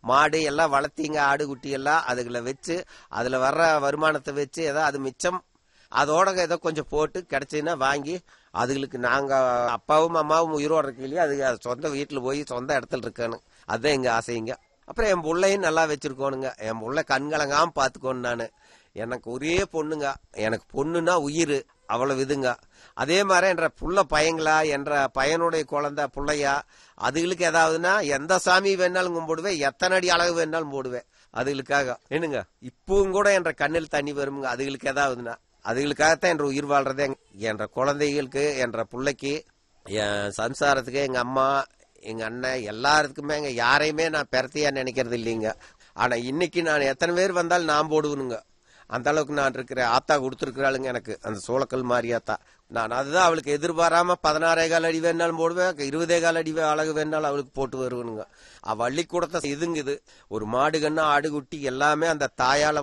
மாடு எல்லாம் வளர்த்தீங்க ஆடு குட்டி எல்லாம் அதுகளை வச்சு அதுல வர்ற வருமானத்தை வச்சு ஏதோ அது மிச்சம் அதோட ஏதோ கொஞ்சம் போட்டு கிடைச்சுன்னா வாங்கி அதுகளுக்கு நாங்க அப்பாவும் அம்மாவும் உயிரோட இருக்கையிலேயே அது அது சொந்த வீட்டுல போய் சொந்த இடத்துல இருக்கணும் அதுதான் எங்க ஆசைங்க அப்புறம் என் பிள்ளையும் நல்லா வச்சிருக்கோனுங்க என் புள்ள கண்கலங்காம பாத்துக்கோணும் நானு எனக்கு ஒரே பொண்ணுங்க எனக்கு பொண்ணுன்னா உயிர் அவ்வளவு இதுங்க அதே மாதிரி என்ற புள்ள பையங்களா என்ற பையனுடைய குழந்தை பிள்ளையா அதுகளுக்கு ஏதாவதுன்னா எந்த சாமி வேணாலும் கும்பிடுவேன் எத்தனை அடி அழகு வேணாலும் போடுவேன் அதுகளுக்காக என்னங்க இப்பவும் கூட என்ற கண்ணில் தண்ணி வருமுங்க அதுகளுக்கு ஏதாவதுன்னா அதுகளுக்காகத்தான் என்ற உயிர் வாழ்றதே என்ற குழந்தைகளுக்கு என்ற பிள்ளைக்கு என் சம்சாரத்துக்கு எங்க அம்மா எங்க அண்ணன் எல்லாருக்குமே எங்க யாரையுமே நான் பெறத்தையா நினைக்கிறது இல்லைங்க ஆனா இன்னைக்கு நான் எத்தனை பேர் வந்தாலும் நான் போடுவனுங்க அந்த அளவுக்கு நான் இருக்கிறேன் ஆத்தா கொடுத்துருக்கிறாளுங்க எனக்கு அந்த சோளக்கல் மாதிரி ஆத்தா நான் அதுதான் அவளுக்கு எதிர்பாராம பதினாறே கால் அடி வேணாலும் போடுவேன் இருபதே கால் அடி அழகு வேணாலும் அவளுக்கு போட்டு வருவனுங்க அவ வள்ளி கூடத்தை இதுங்க இது ஒரு மாடு கண்ணு ஆடு குட்டி எல்லாமே அந்த தாயால